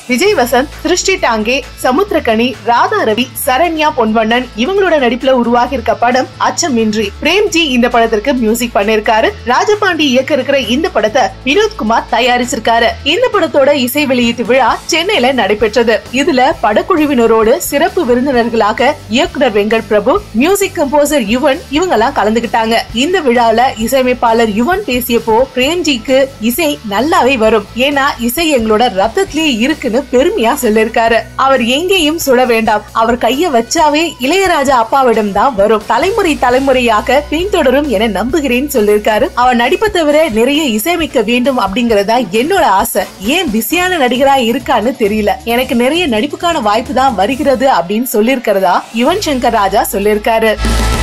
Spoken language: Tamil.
விஜய் வசந்த் திருஷ்டி டாங்கே சமுத்திரகனி ராதா ரவி சரண்யா பொன்வண்ணன் இவங்களோட நடிப்புல உருவாகி இருக்க படம் அச்சமின்றி பிரேம்ஜி இந்த படத்திற்கு மியூசிக் பண்ணிருக்காரு ராஜபாண்டி இயக்க இருக்கிற இந்த படத்தை வினோத்குமார் தயாரிச்சிருக்காரு இந்த படத்தோட இசை வெளியீட்டு விழா சென்னையில நடைபெற்றது இதுல படக்குழுவினரோடு சிறப்பு விருந்தினர்களாக இயக்குனர் வெங்கட் பிரபு மியூசிக் கம்போசர் யுவன் இவங்க எல்லாம் கலந்துகிட்டாங்க இந்த விழால இசையமைப்பாளர் யுவன் பேசியப்போ பிரேம்ஜிக்கு இசை நல்லாவே வரும் ஏன்னா இசை எங்களோட ரத்தத்திலேயே இருக்குன்னு பெருமையா சொல்லிருக்காரு அவர் எங்கேயும் சுட வேண்டாம் அவர் கைய வச்சாவே இளையராஜா அப்பாவிடம் தான் வரும் தலைமுறை தலைமுறையாக பின்தொடரும் என நம்புகிறேன்னு சொல்லிருக்காரு அவர் நடிப்பை தவிர நிறைய இசையமைக்க வேண்டும் அப்படிங்கறதா என்னோட ஆசை ஏன் பிஸியான நடிகரா இருக்கான்னு தெரியல எனக்கு நிறைய நடிப்புக்கான வாய்ப்பு தான் வருகிறது அப்படின்னு சொல்லிருக்கிறதா யுவன் சங்கர் ராஜா சொல்லிருக்காரு